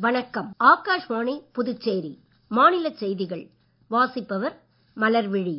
வணக்கம் ஆகாஷ்வாணி புதுச்சேரி மாநில செய்திகள் வாசிப்பவர் மலர்விழி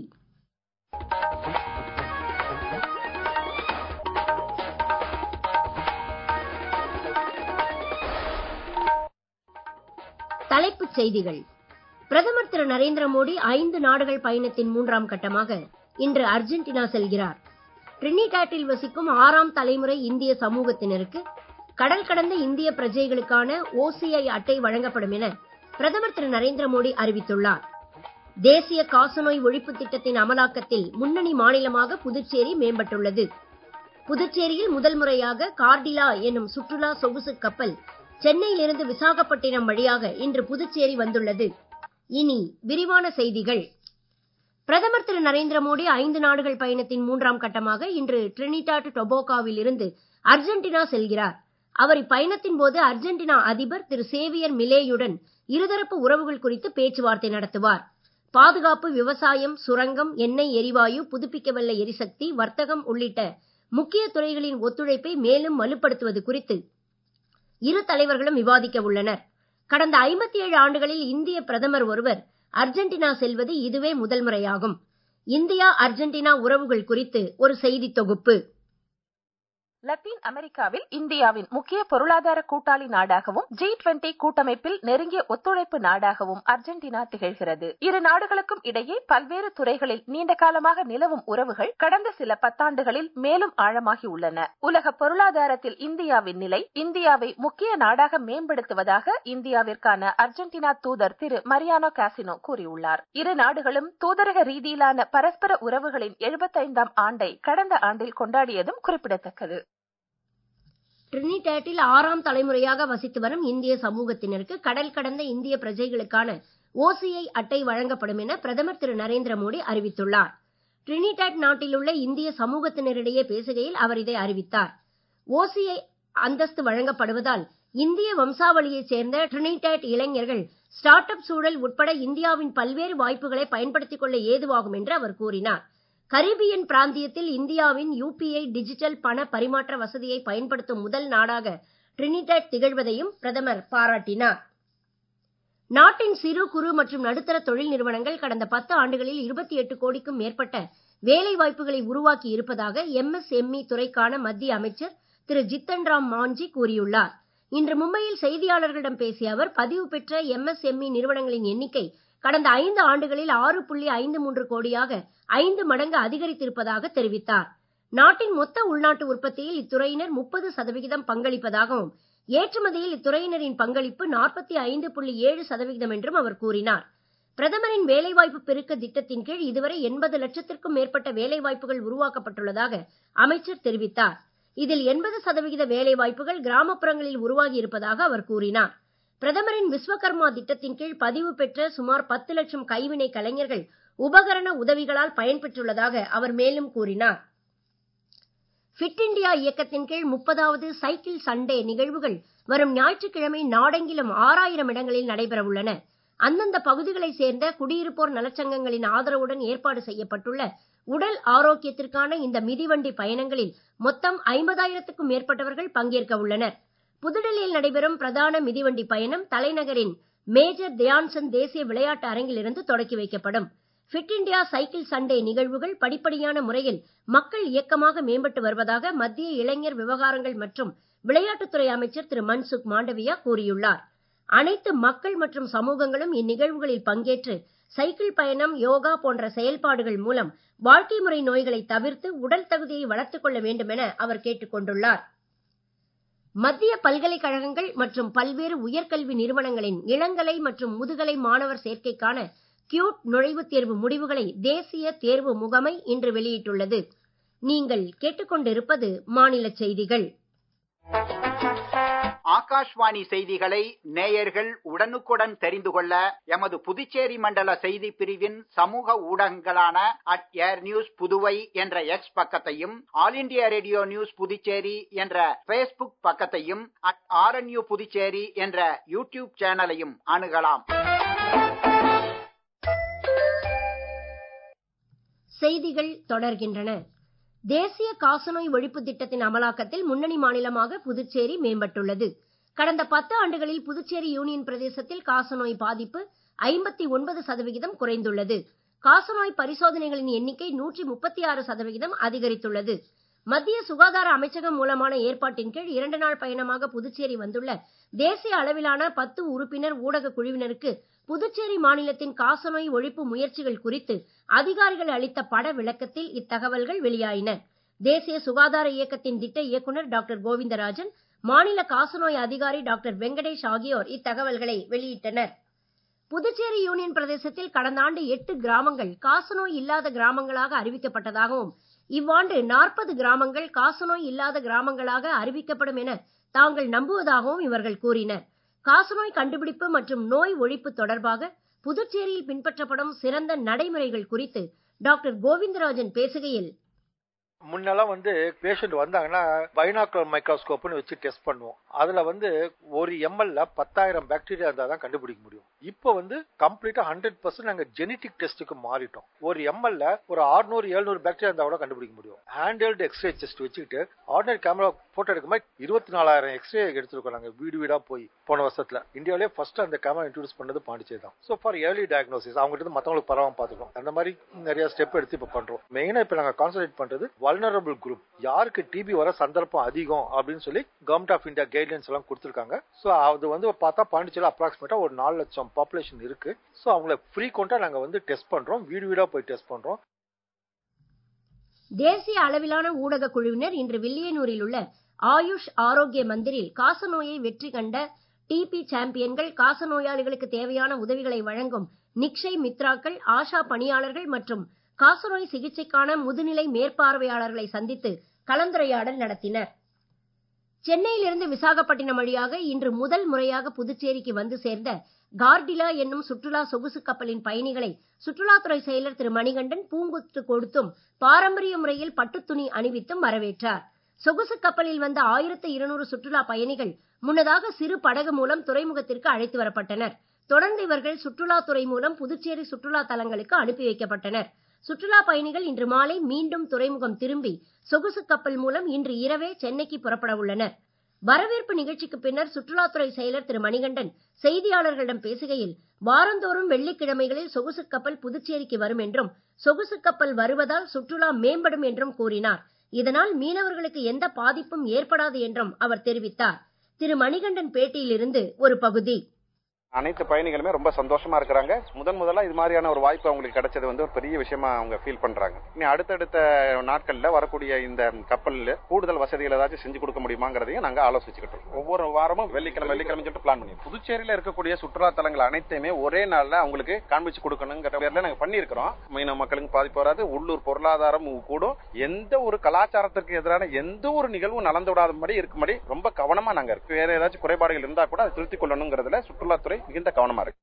தலைப்புச் செய்திகள் பிரதமர் திரு நரேந்திர மோடி ஐந்து நாடுகள் பயணத்தின் மூன்றாம் கட்டமாக இன்று அர்ஜென்டினா செல்கிறார் டிரினிடாட்டில் வசிக்கும் ஆறாம் தலைமுறை இந்திய சமூகத்தினருக்கு கடல் கடந்த இந்திய பிரஜைகளுக்கான ஓசிஐ அட்டை வழங்கப்படும் என பிரதமர் திரு நரேந்திர மோடி அறிவித்துள்ளார் தேசிய காசநோய் ஒழிப்பு திட்டத்தின் அமலாக்கத்தில் முன்னணி மாநிலமாக புதுச்சேரி மேம்பட்டுள்ளது புதுச்சேரியில் முதல் முறையாக கார்டிலா என்னும் சுற்றுலா சொகுசு கப்பல் சென்னையிலிருந்து விசாகப்பட்டினம் வழியாக இன்று புதுச்சேரி வந்துள்ளது இனி விரிவான செய்திகள் பிரதமர் திரு நரேந்திர மோடி ஐந்து நாடுகள் பயணத்தின் மூன்றாம் கட்டமாக இன்று டிரினிடாட் டொபோகாவில் இருந்து அர்ஜென்டினா செல்கிறார் அவர் இப்பயணத்தின் போது அர்ஜென்டினா அதிபர் திரு சேவியர் மிலேயுடன் இருதரப்பு உறவுகள் குறித்து பேச்சுவார்த்தை நடத்துவார் பாதுகாப்பு விவசாயம் சுரங்கம் எண்ணெய் எரிவாயு புதுப்பிக்கவல்ல எரிசக்தி வர்த்தகம் உள்ளிட்ட முக்கிய துறைகளின் ஒத்துழைப்பை மேலும் வலுப்படுத்துவது குறித்து இரு தலைவர்களும் விவாதிக்க உள்ளனர் கடந்த 57 ஆண்டுகளில் இந்திய பிரதமர் ஒருவர் அர்ஜென்டினா செல்வது இதுவே முதல் முறையாகும் இந்தியா அர்ஜென்டினா உறவுகள் குறித்து ஒரு செய்தி தொகுப்பு லத்தீன் அமெரிக்காவில் இந்தியாவின் முக்கிய பொருளாதார கூட்டாளி நாடாகவும் ஜி டுவெண்டி கூட்டமைப்பில் நெருங்கிய ஒத்துழைப்பு நாடாகவும் அர்ஜென்டினா திகழ்கிறது இரு நாடுகளுக்கும் இடையே பல்வேறு துறைகளில் நீண்ட காலமாக நிலவும் உறவுகள் கடந்த சில பத்தாண்டுகளில் மேலும் ஆழமாகி உள்ளன உலக பொருளாதாரத்தில் இந்தியாவின் நிலை இந்தியாவை முக்கிய நாடாக மேம்படுத்துவதாக இந்தியாவிற்கான அர்ஜென்டினா தூதர் திரு மரியானோ காசினோ கூறியுள்ளார் இரு நாடுகளும் தூதரக ரீதியிலான பரஸ்பர உறவுகளின் எழுபத்தைந்தாம் ஆண்டை கடந்த ஆண்டில் கொண்டாடியதும் குறிப்பிடத்தக்கது டிரினிடாட்டில் ஆறாம் தலைமுறையாக வசித்து வரும் இந்திய சமூகத்தினருக்கு கடல் கடந்த இந்திய பிரஜைகளுக்கான ஓசிஐ அட்டை வழங்கப்படும் என பிரதமர் திரு நரேந்திர மோடி அறிவித்துள்ளார் டிரினிடாட் நாட்டில் உள்ள இந்திய சமூகத்தினரிடையே பேசுகையில் அவர் இதை அறிவித்தார் ஓசிஐ அந்தஸ்து வழங்கப்படுவதால் இந்திய வம்சாவளியைச் சேர்ந்த டிரினிடாட் இளைஞர்கள் ஸ்டார்ட் அப் சூழல் உட்பட இந்தியாவின் பல்வேறு வாய்ப்புகளை பயன்படுத்திக் கொள்ள ஏதுவாகும் என்று அவர் கூறினார் கரீபியன் பிராந்தியத்தில் இந்தியாவின் யுபிஐ டிஜிட்டல் பண பரிமாற்ற வசதியை பயன்படுத்தும் முதல் நாடாக டிரினிடாட் திகழ்வதையும் பிரதமர் பாராட்டினார் நாட்டின் சிறு குறு மற்றும் நடுத்தர தொழில் நிறுவனங்கள் கடந்த பத்து ஆண்டுகளில் இருபத்தி எட்டு கோடிக்கும் மேற்பட்ட வேலை வாய்ப்புகளை உருவாக்கி இருப்பதாக எம்எஸ்எம்இ துறைக்கான மத்திய அமைச்சர் திரு ஜித்தன் ராம் மாஞ்சி கூறியுள்ளார் இன்று மும்பையில் செய்தியாளர்களிடம் பேசிய அவர் பதிவு பெற்ற எம்எஸ்எம்இ நிறுவனங்களின் எண்ணிக்கை கடந்த ஐந்து ஆண்டுகளில் ஆறு புள்ளி ஐந்து மூன்று கோடியாக ஐந்து மடங்கு அதிகரித்திருப்பதாக தெரிவித்தார் நாட்டின் மொத்த உள்நாட்டு உற்பத்தியில் இத்துறையினர் முப்பது சதவிகிதம் பங்களிப்பதாகவும் ஏற்றுமதியில் இத்துறையினரின் பங்களிப்பு நாற்பத்தி ஐந்து புள்ளி ஏழு சதவிகிதம் என்றும் அவர் கூறினார் பிரதமரின் வேலைவாய்ப்பு பெருக்க திட்டத்தின் கீழ் இதுவரை எண்பது லட்சத்திற்கும் மேற்பட்ட வேலைவாய்ப்புகள் உருவாக்கப்பட்டுள்ளதாக அமைச்சர் தெரிவித்தார் இதில் எண்பது சதவிகித வேலைவாய்ப்புகள் கிராமப்புறங்களில் உருவாகி இருப்பதாக அவர் கூறினார் பிரதமரின் விஸ்வகர்மா திட்டத்தின் கீழ் பதிவு பெற்ற சுமார் பத்து லட்சம் கைவினை கலைஞர்கள் உபகரண உதவிகளால் பயன்பெற்றுள்ளதாக அவர் மேலும் கூறினார் ஃபிட் இண்டியா இயக்கத்தின் கீழ் முப்பதாவது சைக்கிள் சண்டே நிகழ்வுகள் வரும் ஞாயிற்றுக்கிழமை நாடெங்கிலும் ஆறாயிரம் இடங்களில் நடைபெற உள்ளன அந்தந்த பகுதிகளைச் சேர்ந்த குடியிருப்போர் நலச்சங்கங்களின் ஆதரவுடன் ஏற்பாடு செய்யப்பட்டுள்ள உடல் ஆரோக்கியத்திற்கான இந்த மிதிவண்டி பயணங்களில் மொத்தம் ஐம்பதாயிரத்துக்கும் மேற்பட்டவர்கள் பங்கேற்க உள்ளனர் புதுடெல்லியில் நடைபெறும் பிரதான மிதிவண்டி பயணம் தலைநகரின் மேஜர் தியான்சந்த் தேசிய விளையாட்டு அரங்கிலிருந்து தொடக்கி வைக்கப்படும் ஃபிட் இண்டியா சைக்கிள் சண்டே நிகழ்வுகள் படிப்படியான முறையில் மக்கள் இயக்கமாக மேம்பட்டு வருவதாக மத்திய இளைஞர் விவகாரங்கள் மற்றும் விளையாட்டுத்துறை அமைச்சர் திரு மன்சுக் மாண்டவியா கூறியுள்ளார் அனைத்து மக்கள் மற்றும் சமூகங்களும் இந்நிகழ்வுகளில் பங்கேற்று சைக்கிள் பயணம் யோகா போன்ற செயல்பாடுகள் மூலம் வாழ்க்கை முறை நோய்களை தவிர்த்து உடல் தகுதியை வளர்த்துக் கொள்ள வேண்டும் என அவர் கேட்டுக் கொண்டுள்ளார் மத்திய பல்கலைக்கழகங்கள் மற்றும் பல்வேறு உயர்கல்வி நிறுவனங்களின் இளங்கலை மற்றும் முதுகலை மாணவர் சேர்க்கைக்கான கியூட் நுழைவுத் தேர்வு முடிவுகளை தேசிய தேர்வு முகமை இன்று வெளியிட்டுள்ளது நீங்கள் கேட்டுக்கொண்டிருப்பது மாநில செய்திகள் ஆகாஷ்வாணி செய்திகளை நேயர்கள் உடனுக்குடன் தெரிந்து கொள்ள எமது புதுச்சேரி மண்டல செய்தி பிரிவின் சமூக ஊடகங்களான அட் ஏர் நியூஸ் புதுவை என்ற எக்ஸ் பக்கத்தையும் all India radio news Puducherry என்ற பேஸ்புக் பக்கத்தையும் அட் ஆர்என்யூ புதுச்சேரி என்ற யூடியூப் சேனலையும் அணுகலாம் செய்திகள் தொடர்கின்றன தேசிய காசநோய் ஒழிப்பு திட்டத்தின் அமலாக்கத்தில் முன்னணி மாநிலமாக புதுச்சேரி மேம்பட்டுள்ளது கடந்த பத்து ஆண்டுகளில் புதுச்சேரி யூனியன் பிரதேசத்தில் காசநோய் பாதிப்பு ஐம்பத்தி ஒன்பது சதவிகிதம் குறைந்துள்ளது காசநோய் பரிசோதனைகளின் எண்ணிக்கை நூற்றி முப்பத்தி ஆறு சதவிகிதம் அதிகரித்துள்ளது மத்திய சுகாதார அமைச்சகம் மூலமான ஏற்பாட்டின் கீழ் இரண்டு நாள் பயணமாக புதுச்சேரி வந்துள்ள தேசிய அளவிலான பத்து உறுப்பினர் ஊடக குழுவினருக்கு புதுச்சேரி மாநிலத்தின் காசநோய் ஒழிப்பு முயற்சிகள் குறித்து அதிகாரிகள் அளித்த பட விளக்கத்தில் இத்தகவல்கள் வெளியாயின தேசிய சுகாதார இயக்கத்தின் திட்ட இயக்குநர் டாக்டர் கோவிந்தராஜன் மாநில காசநோய் அதிகாரி டாக்டர் வெங்கடேஷ் ஆகியோர் இத்தகவல்களை வெளியிட்டனர் புதுச்சேரி யூனியன் பிரதேசத்தில் கடந்த ஆண்டு எட்டு கிராமங்கள் காசநோய் இல்லாத கிராமங்களாக அறிவிக்கப்பட்டதாகவும் இவ்வாண்டு நாற்பது கிராமங்கள் காசநோய் இல்லாத கிராமங்களாக அறிவிக்கப்படும் என தாங்கள் நம்புவதாகவும் இவர்கள் கூறினர் காசநோய் கண்டுபிடிப்பு மற்றும் நோய் ஒழிப்பு தொடர்பாக புதுச்சேரியில் பின்பற்றப்படும் சிறந்த நடைமுறைகள் குறித்து டாக்டர் கோவிந்தராஜன் பேசுகையில் முன்னெல்லாம் வந்து பேஷண்ட் வந்தாங்கன்னா பைனாக்குலர் மைக்ரோஸ்கோப்னு வச்சு டெஸ்ட் பண்ணுவோம் அதுல வந்து ஒரு எம்எல்ல பத்தாயிரம் பாக்டீரியா இருந்தா தான் கண்டுபிடிக்க முடியும் இப்போ வந்து கம்ப்ளீட்டா ஹண்ட்ரட் பர்சன்ட் நாங்க ஜெனட்டிக் டெஸ்ட்டுக்கு மாறிட்டோம் ஒரு எம்எல்ல ஒரு ஆறுநூறு எழுநூறு பாக்டீரியா இருந்தா கூட கண்டுபிடிக்க முடியும் ஹேண்டல்டு எக்ஸ்ரே டெஸ்ட் வச்சுக்கிட்டு ஆர்டினரி கேமரா போட்டோ எடுக்கும் மாதிரி இருபத்தி நாலாயிரம் எக்ஸ்ரே எடுத்திருக்கோம் நாங்க வீடு வீடா போய் போன வருஷத்துல இந்தியாவிலே ஃபர்ஸ்ட் அந்த கேமரா இன்ட்ரோடியூஸ் பண்ணது பாண்டிச்சேரி தான் ஸோ ஃபார் ஏர்லி டயக்னோசிஸ் அவங்க கிட்ட மத்தவங்களுக்கு பரவாம பார்த்துக்கோம் அந்த மாதிரி நிறைய ஸ்டெப் எடுத்து இப்ப பண்றோம் மெயினா இப்ப நாங்க கான்சன்ட்ரேட் பண்றது வல்னரபிள் குரூப் யாருக்கு டிபி வர சந்தர்ப்பம் அதிகம் அப்படின்னு சொல்லி கவர்மெண்ட் ஆஃப் இந்தியா கைட்லைன்ஸ் எல்லாம் கொடுத்துருக்காங்க ஸோ அது வந்து பார்த்தா பாண்டிச்சேரி அப்ராக்சிமேட்டா ஒரு நாலு லட்சம் பாப்புலேஷன் இருக்கு ஸோ அவங்கள ஃப்ரீக்வெண்டா நாங்க வந்து டெஸ்ட் பண்றோம் வீடு வீடா போய் டெஸ்ட் பண்றோம் தேசிய அளவிலான ஊடக குழுவினர் இன்று வில்லியனூரில் உள்ள ஆயுஷ் ஆரோக்கிய மந்திரில் காசநோயை வெற்றி கண்ட டிபி சாம்பியன்கள் காசநோயாளிகளுக்கு தேவையான உதவிகளை வழங்கும் நிக்ஷய் மித்ராக்கள் ஆஷா பணியாளர்கள் மற்றும் காசநோய் சிகிச்சைக்கான முதுநிலை மேற்பார்வையாளர்களை சந்தித்து கலந்துரையாடல் நடத்தினர் சென்னையிலிருந்து விசாகப்பட்டினம் வழியாக இன்று முதல் முறையாக புதுச்சேரிக்கு வந்து சேர்ந்த கார்டிலா என்னும் சுற்றுலா சொகுசு கப்பலின் பயணிகளை சுற்றுலாத்துறை செயலர் திரு மணிகண்டன் பூங்குத்து கொடுத்தும் பாரம்பரிய முறையில் பட்டுத்துணி அணிவித்தும் வரவேற்றார் சொகுசு கப்பலில் வந்த ஆயிரத்து இருநூறு சுற்றுலா பயணிகள் முன்னதாக சிறு படகு மூலம் துறைமுகத்திற்கு அழைத்து வரப்பட்டனர் தொடர்ந்து இவர்கள் சுற்றுலாத்துறை மூலம் புதுச்சேரி சுற்றுலா தலங்களுக்கு அனுப்பி வைக்கப்பட்டனர் சுற்றுலா பயணிகள் இன்று மாலை மீண்டும் துறைமுகம் திரும்பி சொகுசு கப்பல் மூலம் இன்று இரவே சென்னைக்கு புறப்பட உள்ளனர் வரவேற்பு நிகழ்ச்சிக்கு பின்னர் சுற்றுலாத்துறை செயலர் திரு மணிகண்டன் செய்தியாளர்களிடம் பேசுகையில் வாரந்தோறும் வெள்ளிக்கிழமைகளில் சொகுசு கப்பல் புதுச்சேரிக்கு வரும் என்றும் சொகுசு கப்பல் வருவதால் சுற்றுலா மேம்படும் என்றும் கூறினார் இதனால் மீனவர்களுக்கு எந்த பாதிப்பும் ஏற்படாது என்றும் அவர் தெரிவித்தார் திரு மணிகண்டன் பேட்டியிலிருந்து ஒரு பகுதி அனைத்து பயணிகளுமே ரொம்ப சந்தோஷமா இருக்கிறாங்க முதன் முதலா இது மாதிரியான ஒரு வாய்ப்பு அவங்களுக்கு கிடைச்சது வந்து ஒரு பெரிய விஷயமா அவங்க ஃபீல் பண்றாங்க இனி அடுத்தடுத்த நாட்கள்ல வரக்கூடிய இந்த கப்பல்ல கூடுதல் வசதிகள் ஏதாச்சும் செஞ்சு கொடுக்க முடியுமாங்கிறதையும் நாங்க ஆலோசிச்சுக்கிட்டு இருக்கோம் ஒவ்வொரு வாரமும் வெள்ளிக்கிழமை வெள்ளிக்கிழமை சொல்லிட்டு பிளான் பண்ணி புதுச்சேரியில இருக்கக்கூடிய சுற்றுலா தலங்கள் அனைத்தையுமே ஒரே நாள்ல அவங்களுக்கு காண்பிச்சு கொடுக்கணுங்கிற பேர்ல நாங்க பண்ணியிருக்கிறோம் மீன மக்களுக்கு பாதிப்பு வராது உள்ளூர் பொருளாதாரம் கூடும் எந்த ஒரு கலாச்சாரத்திற்கு எதிரான எந்த ஒரு நிகழ்வும் நடந்து விடாதபடி இருக்கும்படி ரொம்ப கவனமா நாங்க இருக்கு வேற ஏதாச்சும் குறைபாடுகள் இருந்தா கூட அதை திருத்திக் கொள்ளணுங்கிறதுல சுற்றுலாத்துறை மிகுந்த கவனமா இருக்கு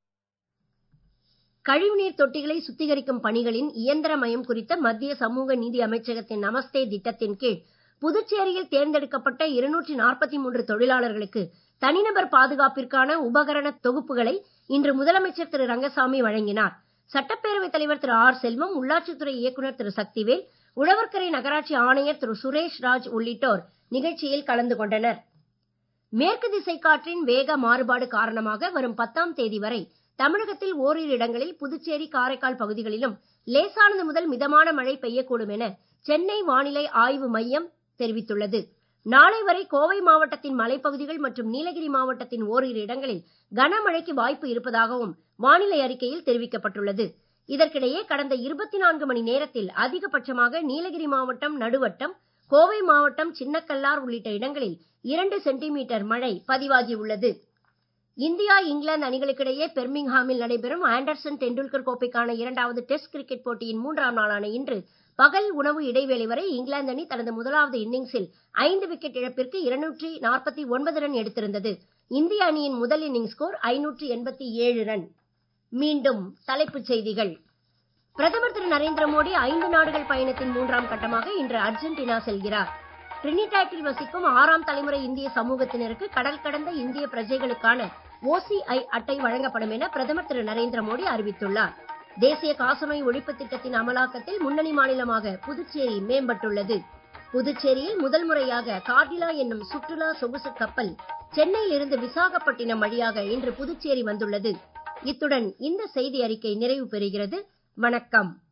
கழிவுநீர் தொட்டிகளை சுத்திகரிக்கும் பணிகளின் இயந்திரமயம் குறித்த மத்திய சமூக நீதி அமைச்சகத்தின் நமஸ்தே திட்டத்தின் கீழ் புதுச்சேரியில் தேர்ந்தெடுக்கப்பட்ட இருநூற்றி நாற்பத்தி மூன்று தொழிலாளர்களுக்கு தனிநபர் பாதுகாப்பிற்கான உபகரண தொகுப்புகளை இன்று முதலமைச்சர் திரு ரங்கசாமி வழங்கினார் சட்டப்பேரவைத் தலைவர் திரு ஆர் செல்வம் உள்ளாட்சித்துறை இயக்குநர் திரு சக்திவேல் உழவர்கரை நகராட்சி ஆணையர் திரு சுரேஷ் ராஜ் உள்ளிட்டோர் நிகழ்ச்சியில் கலந்து கொண்டனர் மேற்கு திசை காற்றின் வேக மாறுபாடு காரணமாக வரும் பத்தாம் தேதி வரை தமிழகத்தில் ஓரிரு இடங்களில் புதுச்சேரி காரைக்கால் பகுதிகளிலும் லேசானது முதல் மிதமான மழை பெய்யக்கூடும் என சென்னை வானிலை ஆய்வு மையம் தெரிவித்துள்ளது நாளை வரை கோவை மாவட்டத்தின் மலைப்பகுதிகள் மற்றும் நீலகிரி மாவட்டத்தின் ஓரிரு இடங்களில் கனமழைக்கு வாய்ப்பு இருப்பதாகவும் வானிலை அறிக்கையில் தெரிவிக்கப்பட்டுள்ளது இதற்கிடையே கடந்த இருபத்தி நான்கு மணி நேரத்தில் அதிகபட்சமாக நீலகிரி மாவட்டம் நடுவட்டம் கோவை மாவட்டம் சின்னக்கல்லார் உள்ளிட்ட இடங்களில் இரண்டு சென்டிமீட்டர் மழை பதிவாகியுள்ளது இந்தியா இங்கிலாந்து அணிகளுக்கிடையே பெர்மிங்ஹாமில் நடைபெறும் ஆண்டர்சன் டெண்டுல்கர் கோப்பைக்கான இரண்டாவது டெஸ்ட் கிரிக்கெட் போட்டியின் மூன்றாம் நாளான இன்று பகல் உணவு இடைவேளை வரை இங்கிலாந்து அணி தனது முதலாவது இன்னிங்ஸில் ஐந்து விக்கெட் இழப்பிற்கு இருநூற்றி நாற்பத்தி ஒன்பது ரன் எடுத்திருந்தது இந்திய அணியின் முதல் இன்னிங்ஸ் ஸ்கோர் ஐநூற்றி எண்பத்தி ஏழு ரன் மீண்டும் தலைப்புச் செய்திகள் பிரதமர் திரு நரேந்திர மோடி ஐந்து நாடுகள் பயணத்தின் மூன்றாம் கட்டமாக இன்று அர்ஜென்டினா செல்கிறார் டிரினிடாட்டில் வசிக்கும் ஆறாம் தலைமுறை இந்திய சமூகத்தினருக்கு கடல் கடந்த இந்திய பிரஜைகளுக்கான ஓசிஐ அட்டை வழங்கப்படும் என பிரதமர் திரு நரேந்திர மோடி அறிவித்துள்ளார் தேசிய காசநோய் ஒழிப்பு திட்டத்தின் அமலாக்கத்தில் முன்னணி மாநிலமாக புதுச்சேரி மேம்பட்டுள்ளது புதுச்சேரியில் முதல் முறையாக கார்டிலா என்னும் சுற்றுலா சொகுசு கப்பல் சென்னையில் இருந்து விசாகப்பட்டினம் வழியாக இன்று புதுச்சேரி வந்துள்ளது இத்துடன் இந்த செய்தி அறிக்கை நிறைவு பெறுகிறது வணக்கம்